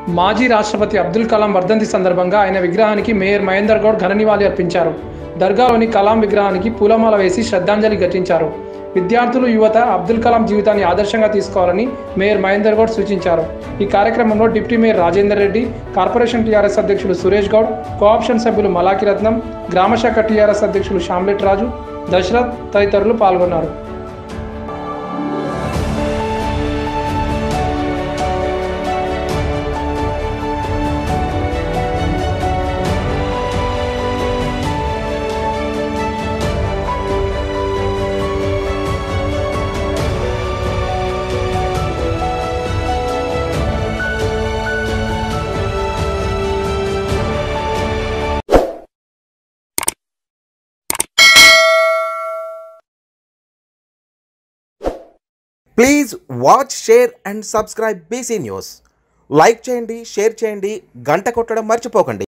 మాజీ రాష్ట్రపతి అబ్దుల్ కలాం వర్ధంతి సందర్భంగా ఆయన విగ్రహానికి మేయర్ మహేందర్ గౌడ్ ఘన నివాళి అర్పించారు దర్గాలోని కలాం విగ్రహానికి పూలమాల వేసి శ్రద్ధాంజలి ఘటించారు విద్యార్థులు యువత అబ్దుల్ కలాం జీవితాన్ని ఆదర్శంగా తీసుకోవాలని మేయర్ మహేందర్ గౌడ్ సూచించారు ఈ కార్యక్రమంలో deputy mayor Rajender Reddy corporation TRS అధ్యక్షులు సురేష్ గౌడ్ కోఆప్షన్ సభ్యులు మలాకి రత్నం గ్రామశాఖ టీఆర్ఎస్ అధ్యక్షులు శ్యామ్లెట్ రాజు దశరథ్ తదితరులు పాల్గొన్నారు please watch share and subscribe BC news like చేయండి షేర్ చేయండి గంట కొట్టడం మర్చిపోకండి